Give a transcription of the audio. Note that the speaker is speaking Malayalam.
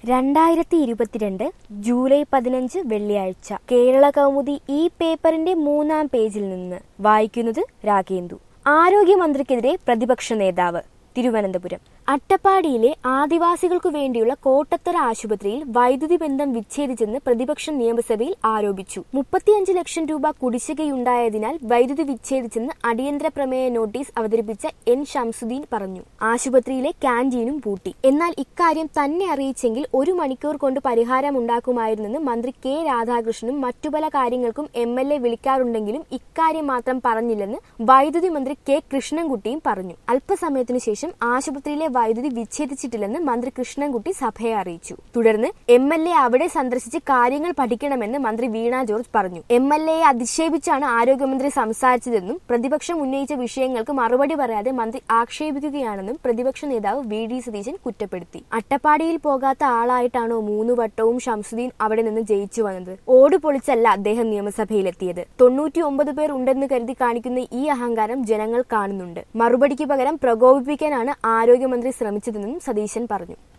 രണ്ടായിരത്തി ഇരുപത്തിരണ്ട് ജൂലൈ പതിനഞ്ച് വെള്ളിയാഴ്ച കേരള കൗമുദി ഈ പേപ്പറിന്റെ മൂന്നാം പേജിൽ നിന്ന് വായിക്കുന്നത് രാഗേന്ദു ആരോഗ്യമന്ത്രിക്കെതിരെ പ്രതിപക്ഷ നേതാവ് തിരുവനന്തപുരം അട്ടപ്പാടിയിലെ ആദിവാസികൾക്കു വേണ്ടിയുള്ള കോട്ടത്തറ ആശുപത്രിയിൽ വൈദ്യുതി ബന്ധം വിച്ഛേദിച്ചെന്ന് പ്രതിപക്ഷം നിയമസഭയിൽ ആരോപിച്ചു മുപ്പത്തിയഞ്ച് ലക്ഷം രൂപ കുടിശ്ശികയുണ്ടായതിനാൽ വൈദ്യുതി വിച്ഛേദിച്ചെന്ന് അടിയന്തര പ്രമേയ നോട്ടീസ് അവതരിപ്പിച്ച എൻ ഷംസുദ്ദീൻ പറഞ്ഞു ആശുപത്രിയിലെ ക്യാന്റീനും പൂട്ടി എന്നാൽ ഇക്കാര്യം തന്നെ അറിയിച്ചെങ്കിൽ ഒരു മണിക്കൂർ കൊണ്ട് പരിഹാരമുണ്ടാക്കുമായിരുന്നെന്ന് മന്ത്രി കെ രാധാകൃഷ്ണനും മറ്റു പല കാര്യങ്ങൾക്കും എം എൽ എ വിളിക്കാറുണ്ടെങ്കിലും ഇക്കാര്യം മാത്രം പറഞ്ഞില്ലെന്ന് വൈദ്യുതി മന്ത്രി കെ കൃഷ്ണൻകുട്ടിയും പറഞ്ഞു അല്പസമയത്തിനു ശേഷം ആശുപത്രിയിലെ വൈദ്യുതി വിച്ഛേദിച്ചിട്ടില്ലെന്ന് മന്ത്രി കൃഷ്ണൻകുട്ടി സഭയെ അറിയിച്ചു തുടർന്ന് എം എൽ എ അവിടെ സന്ദർശിച്ച് കാര്യങ്ങൾ പഠിക്കണമെന്ന് മന്ത്രി വീണ ജോർജ് പറഞ്ഞു എം എൽ എയെ അധിക്ഷേപിച്ചാണ് ആരോഗ്യമന്ത്രി സംസാരിച്ചതെന്നും പ്രതിപക്ഷം ഉന്നയിച്ച വിഷയങ്ങൾക്ക് മറുപടി പറയാതെ മന്ത്രി ആക്ഷേപിക്കുകയാണെന്നും പ്രതിപക്ഷ നേതാവ് വി ഡി സതീശൻ കുറ്റപ്പെടുത്തി അട്ടപ്പാടിയിൽ പോകാത്ത ആളായിട്ടാണോ മൂന്ന് വട്ടവും ഷംസുദ്ദീൻ അവിടെ നിന്ന് ജയിച്ചു വന്നത് ഓട് പൊളിച്ചല്ല അദ്ദേഹം നിയമസഭയിലെത്തിയത് തൊണ്ണൂറ്റി ഒമ്പത് പേർ ഉണ്ടെന്ന് കരുതി കാണിക്കുന്ന ഈ അഹങ്കാരം ജനങ്ങൾ കാണുന്നുണ്ട് മറുപടിക്ക് പകരം പ്രകോപിപ്പിക്കാനാണ് ആരോഗ്യമന്ത്രി ശ്രമിച്ചതെന്നും സതീശൻ പറഞ്ഞു